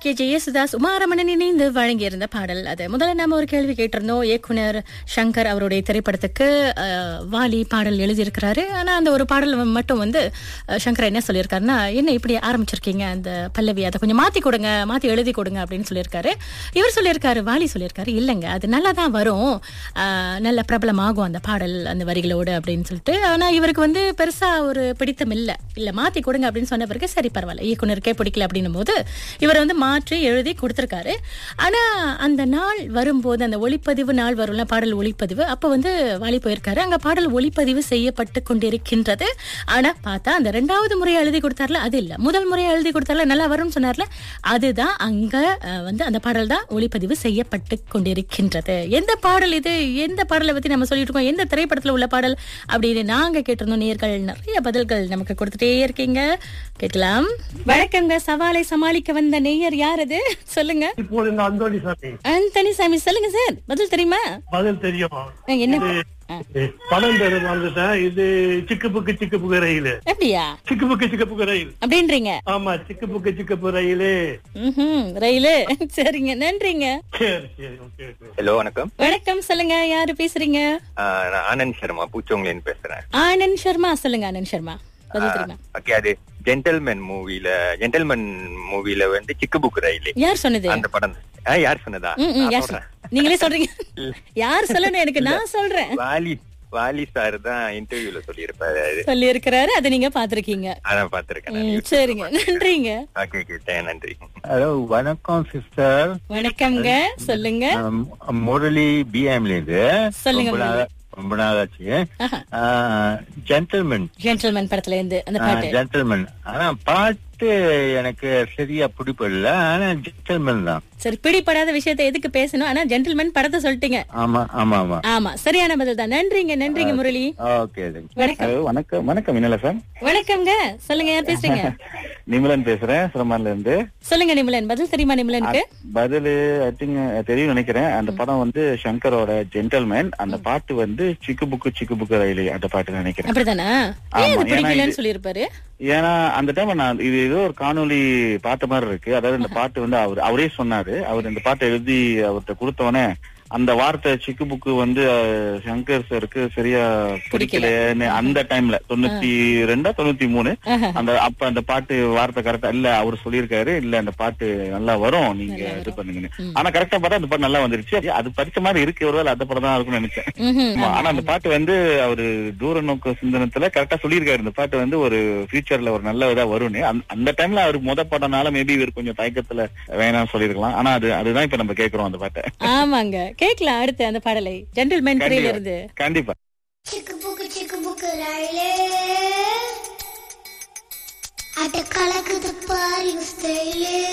K J Yesudas Uma Ramanan இணைந்து வழங்கியிருந்த பாடல் அது முதல்ல நாம ஒரு கேள்வி கேட்டிருந்தோம் இயக்குனர் சங்கர் அவருடைய திரைப்படத்துக்கு அஹ், வாலி பாடல் எழுதியிருக்கிறாரு ஆனா அந்த ஒரு பாடல் மட்டும் வந்து அஹ், சங்கர் என்ன சொல்லியிருக்காருன்னா என்ன இப்படி ஆரம்பிச்சிருக்கீங்க அந்த பல்லவி அதை கொஞ்சம் மாத்தி கொடுங்க மாத்தி எழுதி கொடுங்க அப்படின்னு சொல்லியிருக்காரு இவர் சொல்லியிருக்காரு வாலி சொல்லியிருக்காரு இல்லைங்க அது நல்லா தான் வரும் அஹ், நல்ல பிரபலமாகும் அந்த பாடல் அந்த வரிகளோடு அப்படின்னு சொல்லிட்டு ஆனா இவருக்கு வந்து பெருசா ஒரு பிடித்தம் இல்ல இல்ல மாத்தி கொடுங்க அப்படின்னு சொன்ன பிறகு சரி பரவாயில்ல இயக்குனருக்கே பிடிக்கல அப்படின்னும் போது இவர் வந்து மாற்றி எழுதி கொடுத்திருக்காரு ஆனா அந்த நாள் வரும்போது அந்த ஒளிப்பதிவு நாள் வரும்ல பாடல் ஒளிப்பதிவு அப்ப வந்து வாலி போயிருக்காரு அங்க பாடல் ஒளிப்பதிவு செய்யப்பட்டு கொண்டிருக்கின்றது ஆனா பார்த்தா அந்த ரெண்டாவது முறையை எழுதி கொடுத்தார்ல அது இல்ல முதல் முறையை எழுதி கொடுத்தார்ல நல்லா வரும்னு சொன்னார்ல அதுதான் அங்க அஹ், வந்து அந்த பாடல் தான் ஒளிப்பதிவு செய்யப்பட்டு கொண்டிருக்கின்றது எந்த பாடல் இது எந்த பாடலை பத்தி நம்ம சொல்லிட்டு இருக்கோம் எந்த திரைப்படத்துல உள்ள பாடல் அப்படின்னு நாங்க கேட்டிருந்தோம் நேர்கள் நிறைய பதில்கள் நமக்கு கொடுத்துட்டே இருக்கீங்க கேட்கலாம் வணக்கங்க சவாலை சமாளிக்க வந்த நேயர் யார் அது சொல்லுங்க இப்போது இந்த அந்தோணி சாமி அந்தனி சாமி சொல்லுங்க சார் பதில் தெரியுமா பதில் தெரியும் அஹ், என்ன அஹ், இது படம் பேரு வந்துட்டேன் இது சிக்கு புக்கு சிக்கு புக்கு ரயில் அப்படியா சிக்கு புக்கு சிக்கு புக்கு ரயில் அப்படின்றீங்க ஆமா சிக்கு புக்கு சிக்கு புக்கு ரயிலு ம்ஹும், ரயிலு சரிங்க நன்றிங்க சரி சரி ஓகே ஓகே ஹலோ வணக்கம் வணக்கம் சொல்லுங்க யாரு பேசுறீங்க ஆஹ் நான் ஆனந்த் சர்மா பூச்சோங்கலேருந்து பேசுறேன் ஆனந்த் சர்மா சொல்லுங்க ஆனந்த் சர்மா பதில் தெரியுமா ஓகே அது ஜென்டல்மேன் மூவில ஜென்டல்மேன் மூவில வந்து சிக்கு புக் ரயிலு யார் சொன்னது அந்த படம் ஆ, யார் சொன்னதா ம், ம், நான் யார் சொல்றேன். சொன்ன- நீங்களே சொல்றீங்க யார் சொல்லணும் எனக்கு நான் சொல்றேன் வாலி வாலி சார் தான் இன்டர்வியூல சொல்லியிருப்பாரு அது சொல்லி இருக்கிறாரு அதை நீங்க பாத்திருக்கீங்க அதான் பாத்திருக்கேன் ம், சரிங்க நன்றிங்க ஓகே ஓகே நன்றி ஹலோ வணக்கம் சிஸ்டர் வணக்கம்ங்க சொல்லுங்க முரளி பிஎம்ல இருந்து சொல்லுங்க ரொம்ப நாள் ரொம்ப நாள் ஆச்சு ஜென்டில்மேன் ஜென்டில்மேன் படத்துல இருந்து அந்த பாட்டு ஜென்டில்மேன் ஆனா பாட்டு எனக்கு சரியா பிடிப்படல ஆனா ஜென்டில்மேன் தான் சரி பிடிப்படாத விஷயத்தை எதுக்கு பேசணும் ஆனா ஜென்டில்மேன் படத்தை சொல்லிட்டீங்க ஆமா ஆமா ஆமா ஆமா சரியான பதில் தான் நன்றிங்க நன்றிங்க முரளி ஓகே வணக்கம் ஹலோ வணக்கம் வணக்கம் மின்னல சார் வணக்கம்ங்க சொல்லுங்க யார் பேசுறீங்க நிமலன் பேசுறேன் சிரமான்ல இருந்து சொல்லுங்க நிமலன் பதில் தெரியுமா நிமலனுக்கு பதிலு ஐ திங்க் தெரியும் நினைக்கிறேன் அந்த படம் வந்து சங்கரோட ஜென்டல்மேன் அந்த பாட்டு வந்து சிக்கு புக்கு சிக்கு புக்கு ரயிலு அந்த பாட்டு நினைக்கிறேன் அப்படிதானா ஆமா, ஏன் அது ஏன்னா பிடிக்கலன்னு இது- சொல்லியிருப்பாரு ஏன்னா அந்த டைம் நான் இது ஏதோ ஒரு காணொளி பார்த்த மாதிரி இருக்கு அதாவது இந்த பாட்டு வந்து அவர் அவரே சொன்னாரு அவர் இந்த பாட்டை எழுதி அவர்கிட்ட கொடுத்தோடனே அந்த வார்த்தை சிக்கு புக்கு வந்து அஹ், சங்கர் சாருக்கு சரியா பிடிக்கலன்னு அந்த டைம்ல தொண்ணூத்தி ரெண்டா தொண்ணூத்தி மூணு ஆஹா. அந்த அப்ப அந்த பாட்டு வார்த்தை கரெக்டா இல்ல அவர் சொல்லியிருக்காரு இல்ல அந்த பாட்டு நல்லா வரும் நீங்க இது பண்ணுங்கன்னு ஆனா கரெக்டா பார்த்தா அந்த பாட்டு நல்லா வந்துருச்சு அது படிச்ச மாதிரி இருக்கு ஒருவேளை அந்த படம் தான் இருக்கும்னு நினைச்சேன் ம்ஹும். ஆமா, ஆனா அந்த பாட்டு வந்து அவரு தூர நோக்கு சிந்தனத்துல கரெக்டா சொல்லியிருக்காரு இந்த பாட்டு வந்து ஒரு ஃபியூச்சர்ல ஒரு நல்ல இதா வரும்னு அந்த- அந்த டைம்ல அவர் முத படம்னால மேபி இவர் கொஞ்சம் தயக்கத்துல வேணாம்னு சொல்லிருக்கலாம் ஆனா அது அதுதான் இப்ப நம்ம கேக்குறோம் அந்த பாட்டை ஆமாங்க கேட்கலாம் அடுத்து அந்த பாடலை ஜென்டில்மேன் திரையில இருந்து கண்டிப்பா சிக்கு புக்கு சிக்கு புக்கு ரயிலே அட கலக்குது பாரு ஸ்டைலே